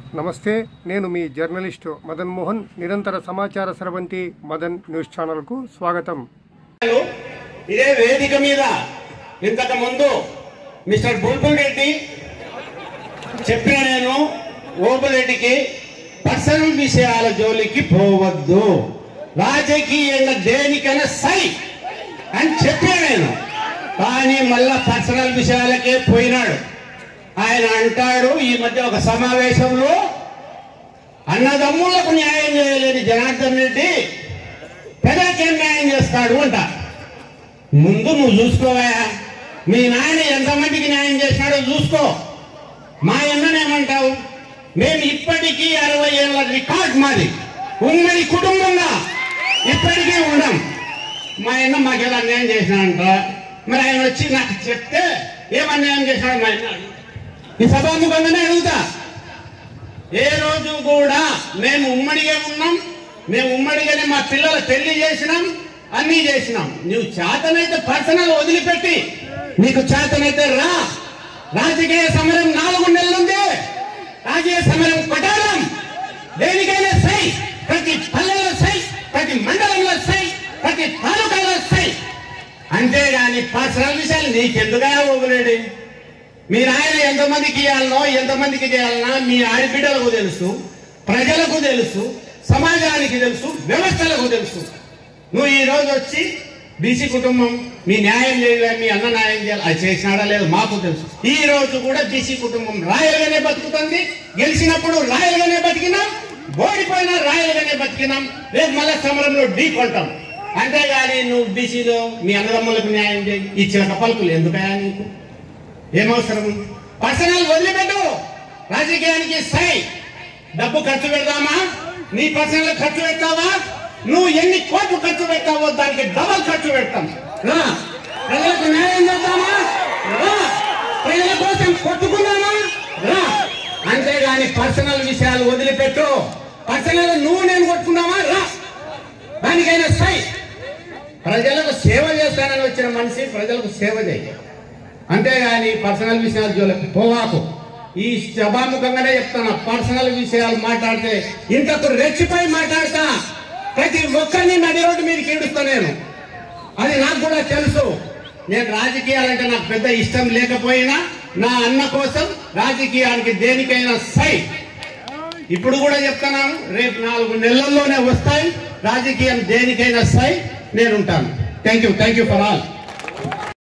నమస్తే నేను మీ జర్నలిస్టు మదన్ మోహన్ నిరంతర సమాచార స్రవంతి మదన్ న్యూస్ ఛానల్కు స్వాగతం ఇదే వేదిక మీద ఇంతకు ముందు మిస్టర్ బుల్బుల్ రెడ్డి చెప్పిన నేను ఓబులరెడ్డికి పర్సనల్ విషయాల జోలికి పోవద్దు రాజకీయంగా దేనికైనా సై అని చెప్పిన నేను కానీ మళ్ళా పర్సనల్ విషయాలకే పోయినాడు ఆయన అంటాడు ఈ మధ్య ఒక సమావేశంలో అన్నదమ్ములకు న్యాయం చేయలేని జనార్దన్ రెడ్డి ప్రజలకేం న్యాయం చేస్తాడు అంట ముందు నువ్వు చూసుకోవా మీ నాయన ఎంతమందికి న్యాయం చేసినాడో చూసుకో మా ఎన్ననేమంటావు మేము ఇప్పటికీ అరవై ఏళ్ళ రికార్డ్ మాది ఉమ్మడి కుటుంబంగా ఇప్పటికీ ఉండం మా అన్న మాకు ఎలా అన్యాయం చేసినాడంట మరి ఆయన వచ్చి నాకు చెప్తే ఏం అన్యాయం చేసినాడు మా అన్న ఈ సభాముఖంగానే అడుగుతా ఏ రోజు కూడా మేము ఉమ్మడిగా ఉన్నాం మేము ఉమ్మడిగానే మా పిల్లల పెళ్లి చేసినాం అన్ని చేసినాం నువ్వు చేతనైతే పర్సనల్ వదిలిపెట్టి నీకు చేతనైతే రా రాజకీయ సమరం నాలుగు నెలలుంది రాజకీయ సమరం కొట్టాలం దేనికైనా సై ప్రతి పల్లెలో సై ప్రతి మండలంలో సై ప్రతి తాలూకాలో సై అంతేగాని పర్సనల్ విషయాలు నీకెందుకైనా వదిలేడు మీరు ఆయన ఎంతమందికి ఇవ్వాలనో ఎంతమందికి చేయాలన్నా మీ ఆడబిడ్డలకు తెలుసు ప్రజలకు తెలుసు సమాజానికి తెలుసు వ్యవస్థలకు తెలుసు నువ్వు ఈ రోజు వచ్చి బీసీ కుటుంబం మీ న్యాయం చేయాలి మీ అన్న న్యాయం చేయాలి అది చేసినాడా లేదు మాకు తెలుసు ఈ రోజు కూడా బీసీ కుటుంబం రాయలుగానే బతుకుతుంది గెలిచినప్పుడు రాయలుగానే బతికినాం ఓడిపోయినా రాయలుగానే బతికినాం రేపు మళ్ళా సమరంలో ఢీ కొంటాం అంతేగాని నువ్వు బీసీలో మీ అన్నదమ్ములకు న్యాయం చేయి ఇచ్చిన కపల్కులు ఎందుకయా నీకు ఏమవసరం పర్సనల్ వదిలిపెట్టు రాజకీయానికి సై డబ్బు ఖర్చు పెడదామా నీ పర్సనల్ ఖర్చు పెడతావా నువ్వు ఎన్ని కోట్లు ఖర్చు పెట్టావో దానికి డబల్ ఖర్చు పెడతాం రా ప్రజలకు న్యాయం చేద్దామా రా ప్రజల కోసం కొట్టుకుందామా రా అంతేగాని పర్సనల్ విషయాలు వదిలిపెట్టు పర్సనల్ నువ్వు నేను కొట్టుకుందామా రా దానికైనా సై ప్రజలకు సేవ చేస్తానని వచ్చిన మనిషి ప్రజలకు సేవ చేయాలి అంతేగాని పర్సనల్ విషయాలు జోలికి పోవాకు ఈ సభాముఖంగానే చెప్తున్నా పర్సనల్ విషయాలు మాట్లాడితే ఇంతకు రెచ్చిపోయి మాట్లాడతా ప్రతి ఒక్కరిని నడి రోడ్డు మీదకి ఈడుస్తా నేను అది నాకు కూడా తెలుసు నేను రాజకీయాలంటే నాకు పెద్ద ఇష్టం లేకపోయినా నా అన్న కోసం రాజకీయానికి దేనికైనా సై ఇప్పుడు కూడా చెప్తున్నాను రేపు నాలుగు నెలల్లోనే వస్తాయి రాజకీయం దేనికైనా సై నేను ఉంటాను thank you thank you for all